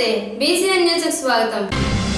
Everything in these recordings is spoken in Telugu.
నమస్తే బీసీఎన్ న్యూస్ కు స్వాగతం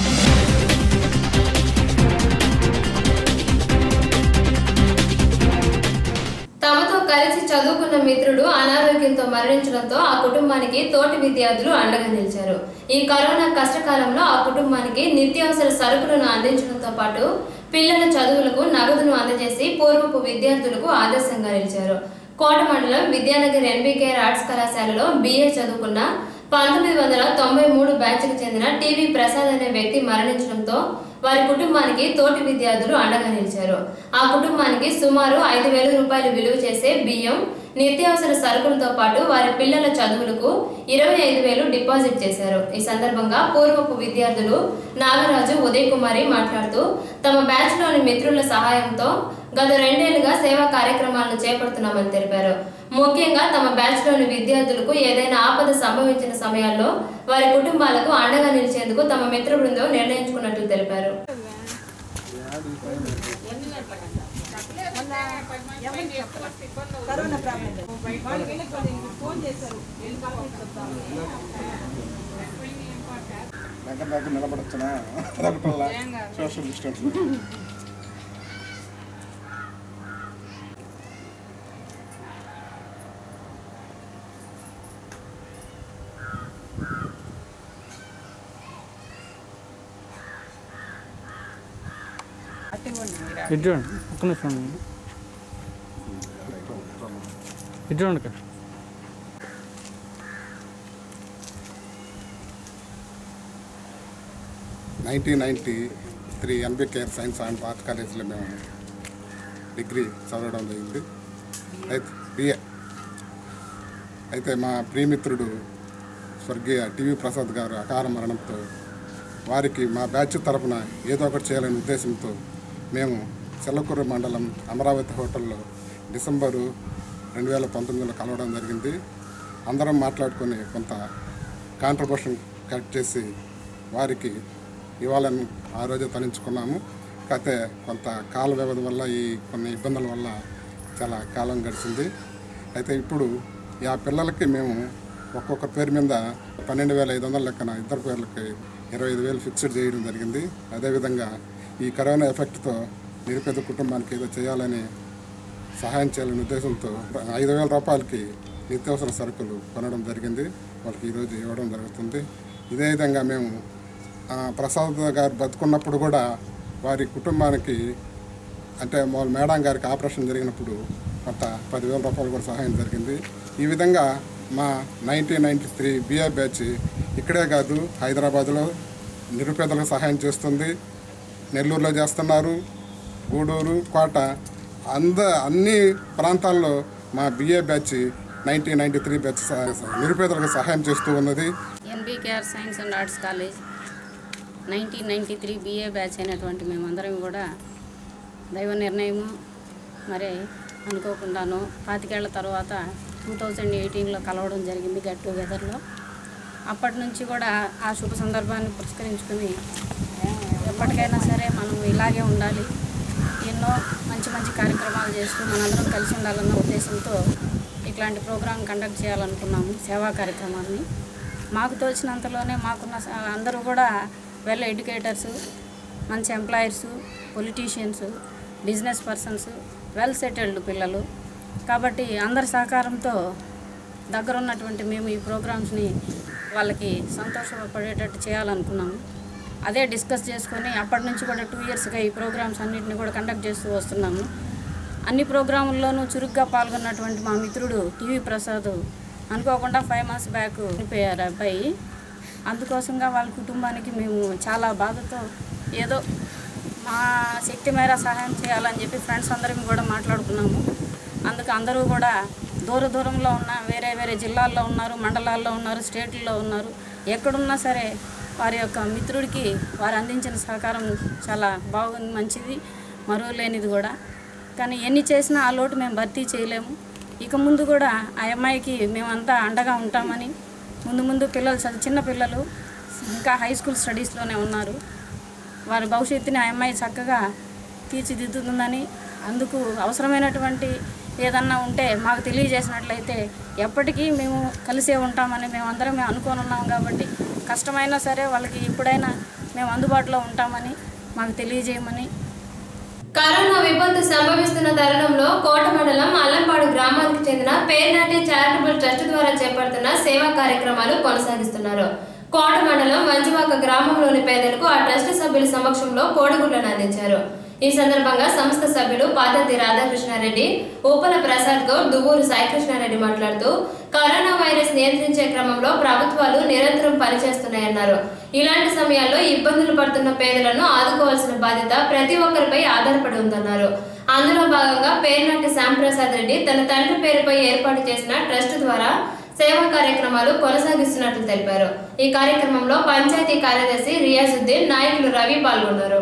తమతో కలిసి చదువుకున్న మిత్రుడు అనారోగ్యంతో మరణించడంతో ఆ కుటుంబానికి తోటి విద్యార్థులు అండగా నిలిచారు ఈ కరోనా కష్టకాలంలో ఆ కుటుంబానికి నిత్యావసర సరుకులను అందించడంతో పాటు పిల్లల చదువులకు నగదును అందజేసి పూర్వపు విద్యార్థులకు ఆదర్శంగా నిలిచారు కోట మండలం విద్యానగర్ ఎన్బీకేఆర్ ఆర్ట్స్ కళాశాలలో బీఏ చదువుకున్న పంతొమ్మిది వందల తొంభై మూడు బ్యాచ్కు చెందిన టీవీ ప్రసాద్ అనే వ్యక్తి మరణించడంతో వారి కుటుంబానికి తోటి విద్యార్థులు అండగా నిలిచారు ఆ కుటుంబానికి సుమారు ఐదు వేల రూపాయలు విలువ చేసే బియ్యం నిత్యావసర సరుకులతో పాటు వారి పిల్లల చదువులకు ఇరవై ఐదు వేలు డిపాజిట్ చేశారు ఈ సందర్భంగా పూర్వపు విద్యార్థులు నాగరాజు ఉదయ్ కుమారి మాట్లాడుతూ తమ బ్యాచ్ లోని మిత్రుల సహాయంతో గత రెండేళ్లుగా సేవా కార్యక్రమాలను చేపడుతున్నామని తెలిపారు ముఖ్యంగా తమ బ్యాచ్ లోని విద్యార్థులకు ఏదైనా ఆపద సంభవించిన సమయాల్లో వారి కుటుంబాలకు అండగా నిలిచేందుకు తమ మిత్ర బృందం నిర్ణయించుకున్నట్లు తెలిపారు కరోనా ప్రాబ్లం వాళ్ళకి ఫోన్ చేశారు దగ్గర దగ్గర నిలబడచ్చునా అదొకటల్లా సోషల్ డిస్టెన్స్ ఇటు చూడండి ఒక్క నిమిషం ఉండండి. ఇటు చూడండి అక్క. Nineteen ninety three NBKR science and art కాలేజీలో మేము డిగ్రీ చదవడం జరిగింది అయితే బిఏ అయితే మా ప్రియమిత్రుడు స్వర్గీయ టీవీ ప్రసాద్ గారు అకాల మరణంతో వారికి మా బ్యాచ్ తరపున ఏదో ఒకటి చేయాలనే ఉద్దేశంతో మేము చెల్లకూరు మండలం అమరావతి హోటల్లో డిసెంబరు రెండు వేల పంతొమ్మిదిలో కలవడం జరిగింది అందరం మాట్లాడుకొని కొంత కాంట్రిబ్యూషన్ కట్ చేసి వారికి ఇవ్వాలని ఆ రోజే తలంచుకున్నాము కాకపోతే కొంత కాల వ్యవధి వల్ల ఈ కొన్ని ఇబ్బందుల వల్ల చాలా కాలం గడిచింది అయితే ఇప్పుడు ఆ పిల్లలకి మేము ఒక్కొక్క పేరు మీద పన్నెండు వేల ఐదు వందల లెక్కన ఇద్దరు పేర్లకి ఇరవై ఐదు వేలు ఫిక్స్డ్ చేయడం జరిగింది అదేవిధంగా ఈ కరోనా ఎఫెక్ట్తో నిరుపేద కుటుంబానికి ఏదో చేయాలని సహాయం చేయాలనే ఉద్దేశంతో ఐదు వేల రూపాయలకి నిత్యావసర సరుకులు కొనడం జరిగింది వాళ్ళకి ఈరోజు ఇవ్వడం జరుగుతుంది ఇదే విధంగా మేము ఆ, ప్రసాద్ గారు బతుకున్నప్పుడు కూడా వారి కుటుంబానికి అంటే వాళ్ళ మేడం గారికి ఆపరేషన్ జరిగినప్పుడు కొంత పదివేల రూపాయలు కూడా సహాయం జరిగింది ఈ విధంగా మా nineteen ninety three BR batch ఇక్కడే కాదు హైదరాబాద్లో నిరుపేదలకు సహాయం చేస్తుంది నెల్లూరులో చేస్తున్నారు గూడూరు కోట అంద అన్ని ప్రాంతాల్లో మా BA batch nineteen ninety three batch సహా- నిరుపేదలకు సహాయం చేస్తూ ఉన్నది NBKR science and arts college nineteen ninety three BA batch అయినటువంటి మేమందరం కూడా దైవ నిర్ణయము మరి అనుకోకుండాను పాతికేళ్ల తర్వాత టూ థౌజండ్ ఎయిటీన్లో కలవడం జరిగింది గెట్ టుగెదర్లో అప్పటి నుంచి కూడా ఆ శుభ సందర్భాన్ని పురస్కరించుకుని ఎప్పటికైనా సరే మనం ఇలాగే ఉండాలి ఎన్నో మంచి మంచి కార్యక్రమాలు చేస్తూ మనందరం కలిసి ఉండాలన్న ఉద్దేశంతో ఇట్లాంటి ప్రోగ్రాం కండక్ట్ చేయాలనుకున్నాము సేవా కార్యక్రమాన్ని మాకు తోచినంతలోనే మాకున్న స- అందరూ కూడా వెల్ ఎడ్యుకేటర్స్ మంచి employers politicians business persons well settled పిల్లలు కాబట్టి అందరి సహకారంతో దగ్గర ఉన్నటువంటి మేము ఈ ప్రోగ్రామ్స్ని వాళ్ళకి సంతోషపడేటట్టు చేయాలనుకున్నాము అదే డిస్కస్ చేసుకొని అప్పటి నుంచి కూడా టూ ఇయర్స్గా ఈ ప్రోగ్రామ్స్ అన్నింటిని కూడా కండక్ట్ చేస్తూ వస్తున్నాము అన్ని ప్రోగ్రాముల్లోనూ చురుగ్గా పాల్గొన్నటువంటి మా మిత్రుడు టీవీ ప్రసాద్ అనుకోకుండా ఫైవ్ మంత్స్ బ్యాక్ చనిపోయారు అబ్బాయి అందుకోసంగా వాళ్ళ కుటుంబానికి మేము చాలా బాధతో ఏదో మా శక్తి మేర సహాయం చేయాలని చెప్పి ఫ్రెండ్స్ అందరం కూడా మాట్లాడుకున్నాము అందుకు అందరూ కూడా దూర దూరంలో ఉన్న వేరే వేరే జిల్లాల్లో ఉన్నారు మండలాల్లో ఉన్నారు స్టేట్లలో ఉన్నారు ఎక్కడున్నా సరే వారి యొక్క మిత్రుడికి వారు అందించిన సహకారం చాలా బాగుంది మంచిది మరువలేనిది కూడా కానీ ఎన్ని చేసినా ఆ లోటు మేము భర్తీ చేయలేము ఇక ముందు కూడా ఆ అమ్మాయికి మేమంతా అండగా ఉంటామని ముందు ముందు పిల్లలు చదువు చిన్న పిల్లలు ఇంకా హై స్కూల్ స్టడీస్లోనే ఉన్నారు వారి భవిష్యత్తుని ఆ అమ్మాయి చక్కగా తీర్చిదిద్దుతుందని అందుకు అవసరమైనటువంటి ఏదన్నా ఉంటే మాకు తెలియజేసినట్లయితే ఎప్పటికీ మేము కలిసే ఉంటామని మేము అందరం మేము అనుకొని ఉన్నాం కాబట్టి కష్టమైనా సరే వాళ్ళకి ఎప్పుడైనా మేము అందుబాటులో ఉంటామని మాకు తెలియజేయమని కరోనా విపత్తు సంభవిస్తున్న తరుణంలో కోట మండలం అల్లంపాడు గ్రామానికి చెందిన పేర్నాటి చారిటబుల్ ట్రస్ట్ ద్వారా చేపడుతున్న సేవా కార్యక్రమాలు కొనసాగిస్తున్నారు కోట మండలం మంజువాక గ్రామంలోని పేదలకు ఆ ట్రస్ట్ సభ్యుల సమక్షంలో కోడిగుడ్లను అందించారు ఈ సందర్భంగా సంస్థ సభ్యులు పాదతి రాధాకృష్ణారెడ్డి ఉప్పల ప్రసాద్ గౌడ్ దువ్వూరు సాయికృష్ణారెడ్డి మాట్లాడుతూ కరోనా వైరస్ నియంత్రించే క్రమంలో ప్రభుత్వాలు నిరంతరం పనిచేస్తున్నాయన్నారు ఇలాంటి సమయాల్లో ఇబ్బందులు పడుతున్న పేదలను ఆదుకోవాల్సిన బాధ్యత ప్రతి ఒక్కరిపై ఆధారపడి ఉందన్నారు అందులో భాగంగా పేర్నాటి శ్యాంప్రసాద్ రెడ్డి తన తండ్రి పేరుపై ఏర్పాటు చేసిన ట్రస్ట్ ద్వారా సేవా కార్యక్రమాలు కొనసాగిస్తున్నట్లు తెలిపారు ఈ కార్యక్రమంలో పంచాయతీ కార్యదర్శి రియాజుద్దీన్ నాయకులు రవి పాల్గొన్నారు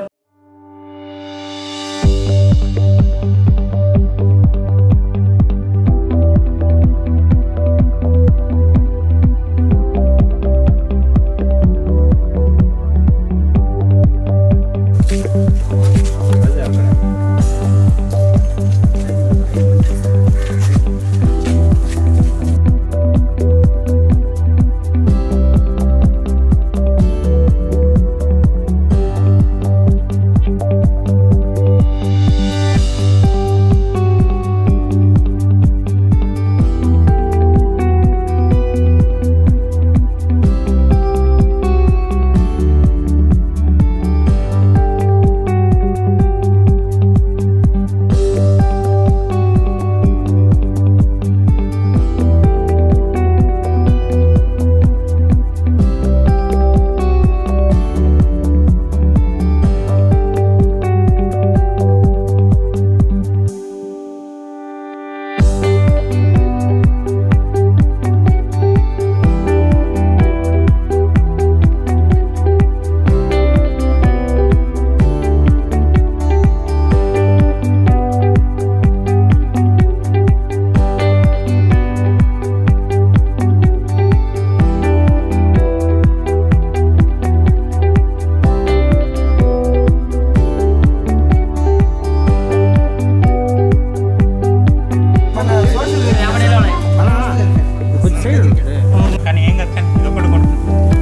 కానీ ఏం కాదు కానీ ఇది ఒకటి కొట్టు.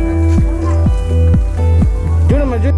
చూడమ్మా చూ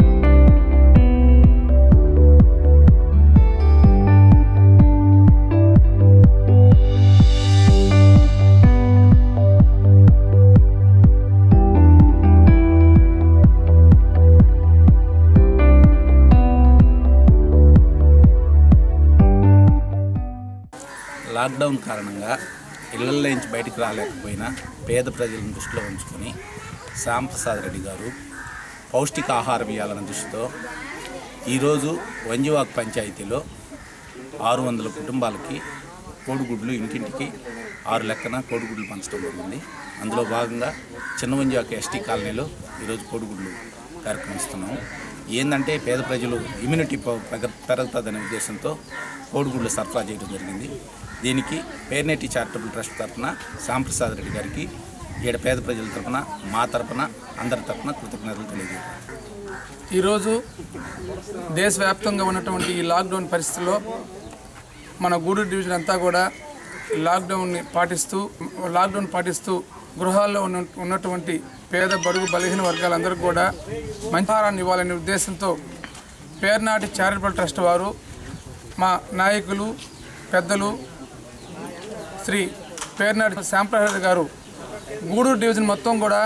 లాక్డౌన్ కారణంగా ఇళ్లల్లో నుంచి బయటికి రాలేకపోయినా పేద ప్రజలను దృష్టిలో ఉంచుకొని శ్యాంప్రసాద్ రెడ్డి గారు పౌష్టికాహారం ఇవ్వాలన్న దృష్టితో ఈరోజు వంజివాక్ పంచాయతీలో ఆరు వందల కుటుంబాలకి కోడిగుడ్లు ఇంటింటికి ఆరు లెక్కన కోడిగుడ్లు పంచడం జరిగింది అందులో భాగంగా చిన్న వంజివాక్ ఎస్టీ కాలనీలో ఈరోజు కోడిగుడ్లు కార్యక్రమం ఇస్తున్నాము ఏంటంటే పేద ప్రజలు ఇమ్యూనిటీ ప- పెరగ- పెరుగుతుందనే ఉద్దేశంతో కోడిగుడ్లు సరఫరా చేయడం జరిగింది దీనికి పేర్నేటి చారిటబుల్ ట్రస్ట్ తరఫున శ్యాంప్రసాద్ రెడ్డి గారికి ఈడ పేద ప్రజల తరఫున మా తరఫున అందరి తరఫున కృతజ్ఞతలు తెలియజేయాలి ఈరోజు దేశవ్యాప్తంగా ఉన్నటువంటి ఈ లాక్డౌన్ పరిస్థితుల్లో మన గూడూరు డివిజన్ అంతా కూడా లాక్డౌన్ని పాటిస్తూ లాక్డౌన్ పాటిస్తూ గృహాల్లో ఉన్న ఉన్నటువంటి పేద బడుగు బలహీన వర్గాలందరికీ కూడా మంచి ఆహారాన్ని ఇవ్వాలనే ఉద్దేశంతో పేర్నాటి చారిటబుల్ ట్రస్ట్ వారు మా నాయకులు పెద్దలు శ్రీ పేర్నాటి శ్యాంప్రసాద్ గారు గూడూరు డివిజన్ మొత్తం కూడా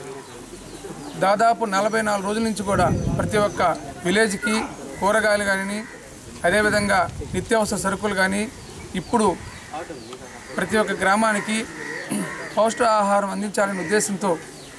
దాదాపు నలభై నాలుగు రోజుల నుంచి కూడా ప్రతి ఒక్క విలేజ్కి కూరగాయలు కానీ అదేవిధంగా నిత్యావసర సరుకులు కానీ ఇప్పుడు ప్రతి ఒక్క గ్రామానికి పౌష్టికాహారం అందించాలనే ఉద్దేశంతో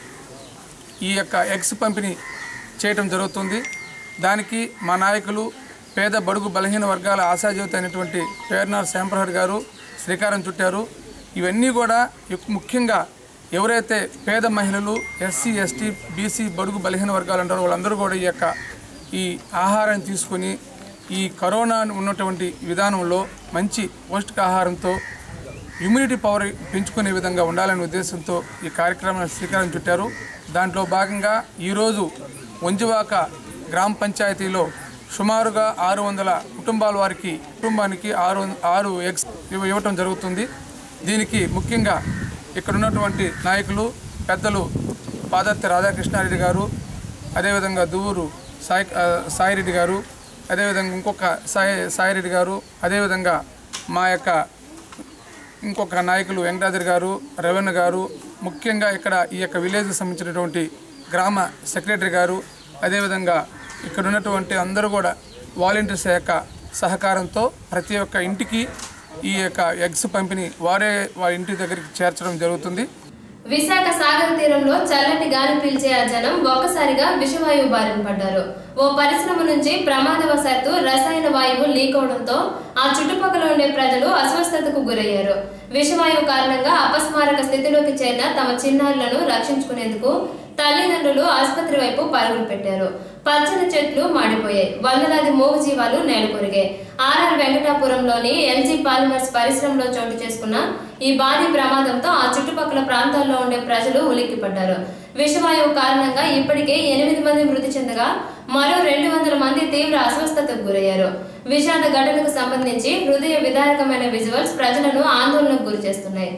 ఈ యొక్క ఎగ్స్ పంపిణీ చేయటం జరుగుతుంది దానికి మా నాయకులు పేద బడుగు బలహీన వర్గాల ఆశాజ్యోతి అయినటువంటి పేర్నార్ శ్యాంప్రహర్ గారు శ్రీకారం చుట్టారు ఇవన్నీ కూడా ఎక్- ముఖ్యంగా ఎవరైతే పేద మహిళలు ఎస్సీ ఎస్టీ బీసీ బడుగు బలహీన వర్గాలు అంటారో వాళ్ళందరూ కూడా ఈ యొక్క ఈ ఆహారాన్ని తీసుకొని ఈ కరోనా ఉన్నటువంటి విధానంలో మంచి పౌష్టికాహారంతో ఇమ్యూనిటీ పవర్ పెంచుకునే విధంగా ఉండాలనే ఉద్దేశంతో ఈ కార్యక్రమాన్ని శ్రీకారం చుట్టారు దాంట్లో భాగంగా ఈరోజు వంజువాక గ్రామ పంచాయతీలో సుమారుగా ఆరు వందల కుటుంబాల వారికి కుటుంబానికి ఆరు ఆరు ఎగ్స్ ఇవ్వ- ఇవ్వటం జరుగుతుంది దీనికి ముఖ్యంగా ఇక్కడ ఉన్నటువంటి నాయకులు పెద్దలు పాదర్తి రాధాకృష్ణారెడ్డి గారు అదేవిధంగా దువ్వూరు సాయి ఆ, సాయిరెడ్డి గారు అదేవిధంగా ఇంకొక సాయి సాయిరెడ్డి గారు అదేవిధంగా మా యొక్క ఇంకొక నాయకులు వెంకటాద్రి గారు రవీణ గారు ముఖ్యంగా ఇక్కడ ఈ యొక్క విలేజ్కి సంబంధించినటువంటి గ్రామ సెక్రటరీ గారు అదేవిధంగా ఇక్కడ ఉన్నటువంటి అందరూ కూడా వాలంటీర్స్ యొక్క సహకారంతో ప్రతి ఒక్క ఇంటికి ఈ యొక్క ఎగ్స్ పంపిణీ వారే వారి ఇంటి దగ్గరికి చేర్చడం జరుగుతుంది విశాఖ సాగర్ తీరంలో చల్లటి గాలి పీల్చే ఆ జనం ఒక్కసారిగా విషవాయువు బారిన పడ్డారు ఓ పరిశ్రమ నుంచి ప్రమాదవశాత్తు రసాయన వాయువు లీక్ అవడంతో ఆ చుట్టుపక్కల ఉండే ప్రజలు అస్వస్థతకు గురయ్యారు విషవాయువు కారణంగా అపస్మారక స్థితిలోకి చేరిన తమ చిన్నారులను రక్షించుకునేందుకు తల్లిదండ్రులు ఆసుపత్రి వైపు పరుగులు పెట్టారు పచ్చని చెట్లు మాడిపోయాయి వందలాది మూగజీవాలు నేలకొరిగాయి ఆర్ఆర్ వెంకటాపురంలోని ఎల్జీ పాలిమర్స్ పరిశ్రమలో చోటు చేసుకున్న ఈ భారీ ప్రమాదంతో ఆ చుట్టుపక్కల ప్రాంతాల్లో ఉండే ప్రజలు ఉలిక్కిపడ్డారు విషవాయువు కారణంగా ఇప్పటికే ఎనిమిది మంది మృతి చెందగా మరో రెండు వందల మంది తీవ్ర అస్వస్థతకు గురయ్యారు విషాద ఘటనకు సంబంధించి హృదయ విదారకమైన విజువల్స్ ప్రజలను ఆందోళనకు గురి చేస్తున్నాయి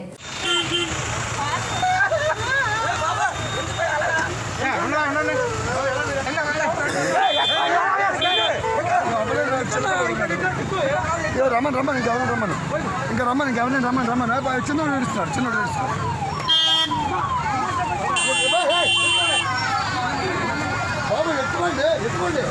రమ్మని రమ్మని ఇంకా ఎవరైనా రమ్మని ఇంకా రమ్మని ఇంకా ఎవరైనా రమ్మని రమ్మని చిన్నోడు ఏడుస్తున్నాడు చిన్నోడు ఏడుస్తున్నాడు బాబు ఎత్తుకోండి ఎత్తుకోండి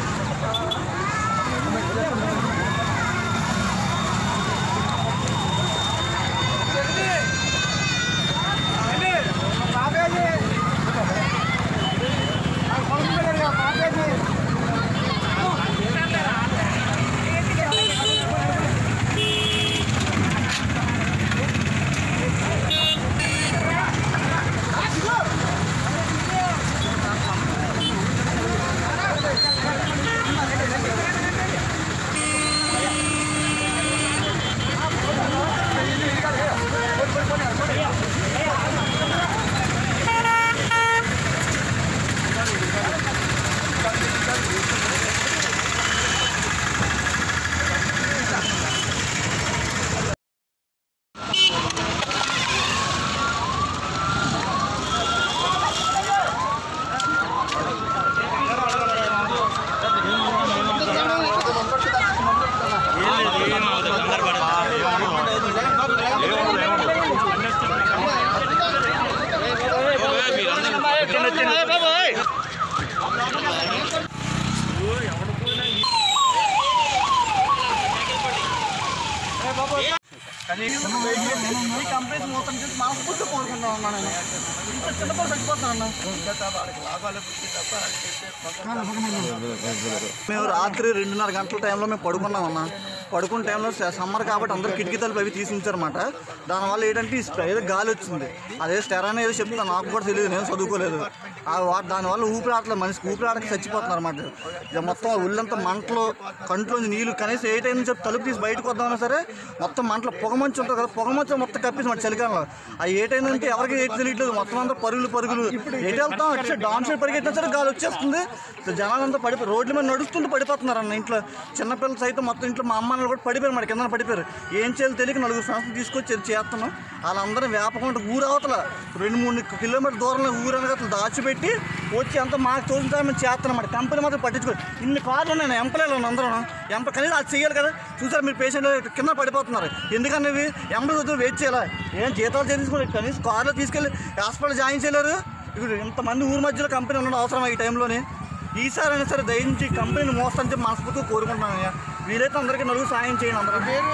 మేము రాత్రి రెండున్నర గంటల టైంలో మేము పడుకున్నాం అన్న పడుకున్న టైంలో స- సమ్మర్ కాబట్టి అందరూ కిటికీ తలుపు అవి తీసి ఉంచారన్నమాట దానివల్ల ఏంటంటే ఈ స్ప్రే ఏదో గాలి వచ్చింది అదే స్టెరాన్ ఏదో చెప్తాను నాకు కూడా తెలియదు నేను చదువుకోలేదు ఆ వా- దానివల్ల ఊపిరాటలేదు మనిషికి ఊపిరాటకి చచ్చిపోతున్నారు అనమాట ఇక మొత్తం ఆ ఒళ్ళంతా మంటలు కంట్లోంచి నీళ్ళు కనీసం ఏ టైం నుంచి తలుపు తీసి బయటకు వద్దామన్నా సరే మొత్తం మంటలు పొగమంచు ఉంటుంది కదా పొగమంచు మొత్తం కప్పేసి మాట చలికాలంలో ఆ ఏ టైం అంటే ఎవరికి ఏటి తెలియట్లేదు మొత్తం అంతా పరుగులు పరుగులు ఎటు వెళ్తాం అటు సైడ్ డాన్ సైడ్ పరిగెట్టినా సరే గాలి వచ్చేస్తుంది సో జనాలంతా పడిపోయి రోడ్ల మీద నడుస్తుంటూ పడిపోతున్నారు అన్న ఇంట్లో చిన్నపిల్లలు సైతం మొత్తం ఇంట్లో మా అమ్మ నాన్నలు కూడా పడిపోయారు మరి కింద పడిపోయారు ఏం చేయాలి తెలియక నలుగురు సంవత్సరం తీసుకొచ్చి ఇది చేస్తున్నాం వాళ్ళందరూ వేపకుండా ఊరు అవతల రెండు మూడు కిలోమీటర్ దూరంలో ఊరు అనగా దాచిపెట్టి వచ్చి అంతా మాకు తోచిన మేము చేస్తున్నాం మరి కంపెనీ మాత్రం పట్టించుకో ఇన్ని కార్లు ఉన్నాయి ఎంపలేలు అందరం ఎంప కనీసం అది చేయాలి కదా చూసారు మీరు పేషెంట్ కింద పడిపోతున్నారు ఎందుకని ఇవి ఎంపీ వద్దు వెయిట్ చేయాలి ఏం జీతాలు చేయించుకోవాలి కనీసం కార్లో తీసుకెళ్ళి హాస్పిటల్ జాయిన్ చేయలేరు ఇప్పుడు ఇంతమంది ఊరి మధ్యలో కంపెనీ ఉండడం అవసరం ఈ టైంలోనే ఈసారి అయినా సరే దయించి కంపెనీని మోస్తాను చెప్పి మనస్ఫూర్తిగా కోరుకుంటున్నాను అయ్యా వీలైతే అందరికీ నలుగురు సాయం చేయండి అందరూ పేరు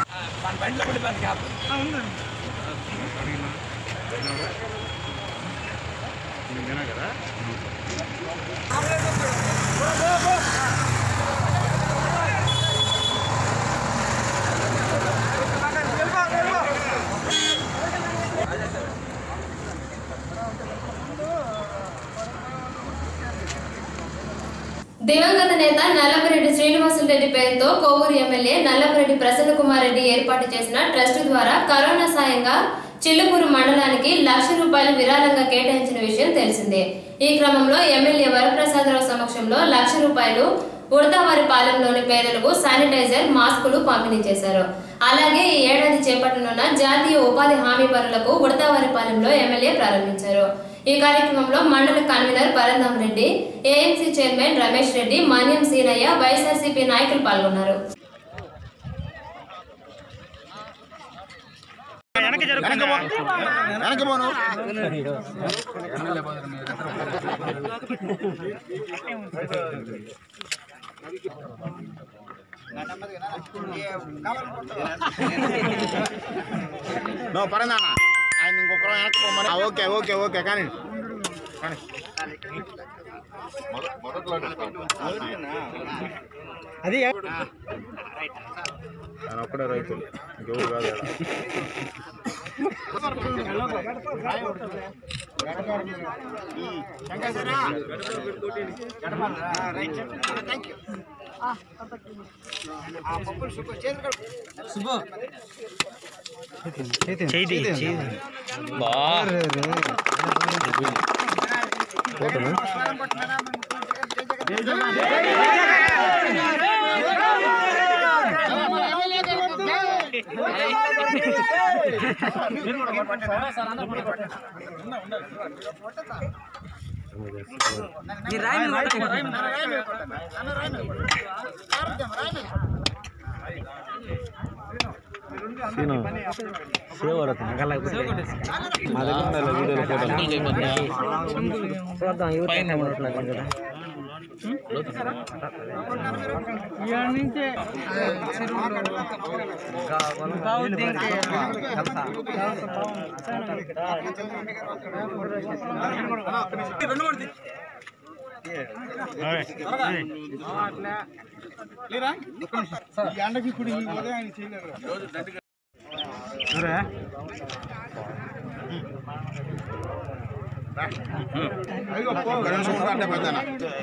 దివంగత నేత నల్లమరెడ్డి శ్రీనివాసులు రెడ్డి పేరుతో కోవూరు ఎమ్మెల్యే నల్లమరెడ్డి ప్రసన్న కుమార్ రెడ్డి ఏర్పాటు చేసిన ట్రస్ట్ ద్వారా కరోనా సాయంగా చిల్లుపూరు మండలానికి లక్ష రూపాయలు విరాళంగా కేటాయించిన విషయం తెలిసిందే ఈ క్రమంలో ఎమ్మెల్యే వరప్రసాదరావు సమక్షంలో లక్ష రూపాయలు ఉడతావారి పాలెంలోని పేదలకు శానిటైజర్ మాస్కులు పంపిణీ చేశారు అలాగే ఈ ఏడాది చేపట్టనున్న జాతీయ ఉపాధి హామీ పనులకు ఉడతావారి పాలెంలో ఎమ్మెల్యే ప్రారంభించారు ఈ కార్యక్రమంలో మండల convener Parandham Reddy AMC chairman Ramesh Reddy Manyam Seenaiah YSRCP నాయకులు పాల్గొన్నారు వెనక పోను నో పరందాన ఆయన ఇంకొకరు వెనక్కి పోమని ఆ, ఓకే ఓకే ఓకే కానీ కానీ అది ఆయన ఒక్కడే రైతులు ఇంకెవరు కాదు ఈడ. ఒక్క నిమిషం ఉండు అంటే పెద్దనా.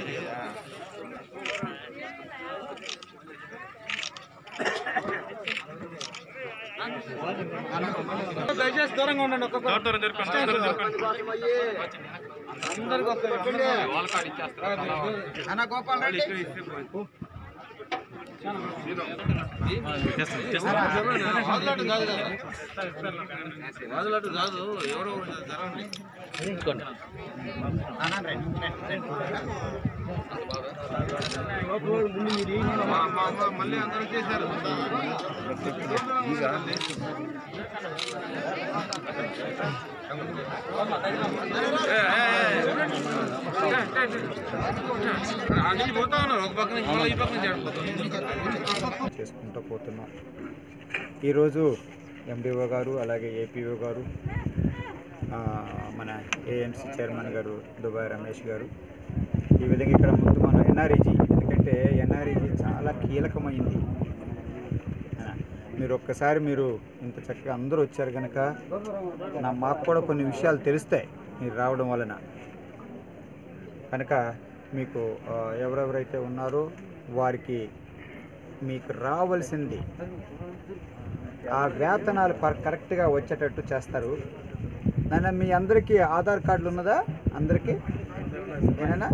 చేసుకుంటూ పోతున్నాం ఈరోజు ఎండిఓ గారు అలాగే ఏపీఓ గారు ఆ, మన ఏఎంసీ చైర్మన్ గారు దుబాయ్ రమేష్ గారు ఈ విధంగా ఇక్కడ ముందు మన ఎన్ఆర్ఈజీ ఎందుకంటే ఎన్ఆర్ఈజీ చాలా కీలకమైంది ఆ, మీరు ఒక్కసారి మీరు ఇంత చక్కగా అందరూ వచ్చారు కనుక నా మాకు కూడా కొన్ని విషయాలు తెలుస్తాయి మీరు రావడం వలన కనుక మీకు ఆ, ఎవరెవరైతే ఉన్నారో వారికి మీకు రావాల్సింది ఆ వేతనాలు పర్ కరెక్ట్గా వచ్చేటట్టు చేస్తారు నాన్న మీ అందరికీ ఆధార్ కార్డులు ఉన్నదా అందరికీ ఏనా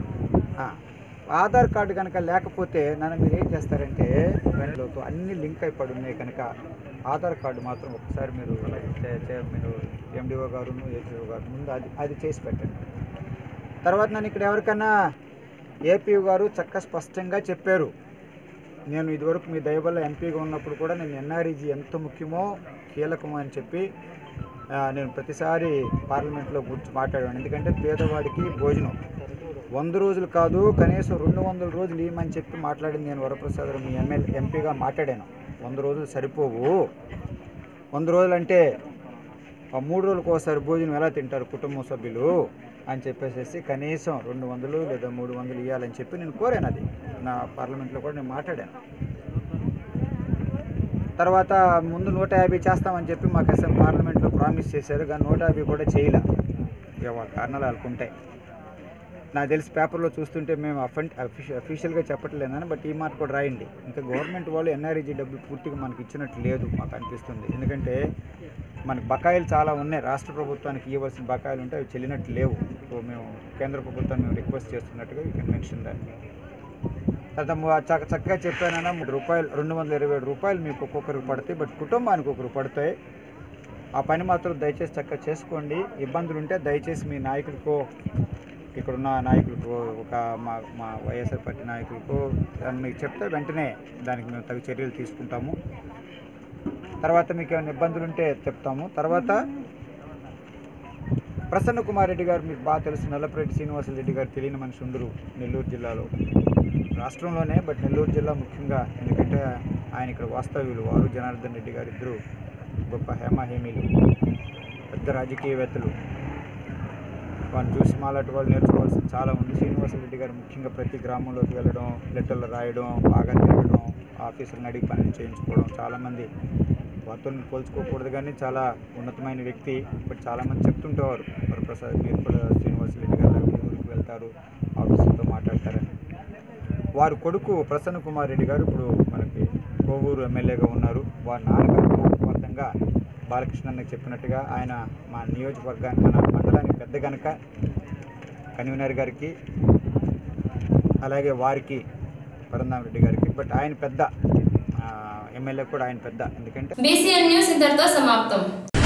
ఆధార్ కార్డు కనుక లేకపోతే నన్ను మీరు ఏం చేస్తారంటే వెంటలోతో అన్ని లింక్ అయిపడి ఉన్నాయి కనుక ఆధార్ కార్డు మాత్రం ఒకసారి మీరు చే- చే- మీరు ఎండిఓ గారు ఏపీఓ గారు ముందు అది అది చేసి పెట్టండి తర్వాత నన్ను ఇక్కడ ఎవరికన్నా ఏపీఓ గారు చక్క స్పష్టంగా చెప్పారు నేను ఇదివరకు మీ దయ వల్ల ఎంపీగా ఉన్నప్పుడు కూడా నేను ఎన్ఆర్ఈజీ ఎంత ముఖ్యమో కీలకమో అని చెప్పి ఆ, నేను ప్రతిసారి పార్లమెంట్లో కూర్చొని మాట్లాడాను ఎందుకంటే పేదవాడికి భోజనం వంద రోజులు కాదు కనీసం రెండు వందల రోజులు ఇవ్వమని చెప్పి మాట్లాడింది నేను వరప్రసాద్ మీ ఎమ్మెల్యే ఎంపీగా మాట్లాడాను వంద రోజులు సరిపోవు వంద రోజులు అంటే ఆ మూడు రోజులకు ఒకసారి భోజనం ఎలా తింటారు కుటుంబ సభ్యులు అని చెప్పేసి కనీసం రెండు వందలు లేదా మూడు వందలు ఇవ్వాలని చెప్పి నేను కోరాను అది నా పార్లమెంట్లో కూడా నేను మాట్లాడాను తర్వాత ముందు నూట యాభై చేస్తామని చెప్పి మాకు అసలు పార్లమెంట్లో ప్రామిస్ చేశారు కానీ నూట యాభై కూడా చేయలే ఇక వాళ్ళ కారణాలు వాళ్ళకుంటాయి నాకు తెలిసి పేపర్లో చూస్తుంటే మేము అఫెంట్ అఫీషియల్గా చెప్పట్లేదని బట్ ఈ మాట కూడా రాయండి ఇంకా గవర్నమెంట్ వాళ్ళు ఎన్ఆర్ఈజీ డబ్బులు పూర్తిగా మనకి ఇచ్చినట్టు లేదు మాకు అనిపిస్తుంది ఎందుకంటే మనకి బకాయిలు చాలా ఉన్నాయి రాష్ట్ర ప్రభుత్వానికి ఇవ్వాల్సిన బకాయిలు ఉంటే అవి చెల్లినట్టు లేవు సో మేము కేంద్ర ప్రభుత్వాన్ని మేము రిక్వెస్ట్ చేస్తున్నట్టుగా యూ కెన్ మెన్షన్ దాన్ని తర్వాత ము- చక్క- చక్కగా చెప్పానన్నా మూడు రూపాయలు రెండు వందల ఇరవై ఏడు రూపాయలు మీకు ఒక్కొక్కరికి పడతాయి బట్ కుటుంబానికి ఒకరు పడతాయి ఆ పని మాత్రం దయచేసి చక్కగా చేసుకోండి ఇబ్బందులు ఉంటే దయచేసి మీ నాయకులకో ఇక్కడున్న నాయకులకు ఒక మా మా వైఎస్ఆర్ పార్టీ నాయకులకు మీకు చెప్తే వెంటనే దానికి మేము తగు చర్యలు తీసుకుంటాము తర్వాత మీకు ఏమైనా ఇబ్బందులు ఉంటే చెప్తాము తర్వాత ప్రసన్న కుమార్ రెడ్డి గారు మీకు బాగా తెలుసు నల్లపరెడ్డి శ్రీనివాసరెడ్డి గారు తెలియని మనిషి ఉండరు నెల్లూరు జిల్లాలో రాష్ట్రంలోనే బట్ నెల్లూరు జిల్లా ముఖ్యంగా ఎందుకంటే ఆయన ఇక్కడ వాస్తవ్యులు వారు జనార్దన్ రెడ్డి గారు ఇద్దరు గొప్ప హేమాహేమీలు పెద్ద రాజకీయవేత్తలు వారిని చూసి మాలాంటి వాళ్ళు నేర్చుకోవాల్సింది చాలా ఉంది శ్రీనివాసరెడ్డి గారు ముఖ్యంగా ప్రతి గ్రామంలోకి వెళ్ళడం లెటర్లు రాయడం బాగా తిరగడం ఆఫీసులను అడిగి పనులు చేయించుకోవడం చాలామంది వారితో పోల్చుకోకూడదు కానీ చాలా ఉన్నతమైన వ్యక్తి ఇప్పుడు చాలామంది చెప్తుంటేవారు వరప్రసాద్ మీరు కూడా శ్రీనివాసరెడ్డి గారు మీ ఊరికి వెళ్తారు ఆఫీసులతో మాట్లాడతారని వారి కొడుకు ప్రసన్న కుమార్ రెడ్డి గారు ఇప్పుడు మనకి కోవూరు ఎమ్మెల్యేగా ఉన్నారు వారి నాన్నగారు జ్ఞాపకార్థంగా బాలకృష్ణ అన్నకి చెప్పినట్టుగా ఆయన మా నియోజకవర్గానికి మన మండలానికి పెద్ద గనక కన్వీనర్ గారికి అలాగే వారికి పరంధామరెడ్డి గారికి బట్ ఆయన పెద్ద ఎమ్మెల్యే కూడా ఆయన పెద్ద ఎందుకంటే బీసీఎన్ న్యూస్ ఇంతటితో సమాప్తం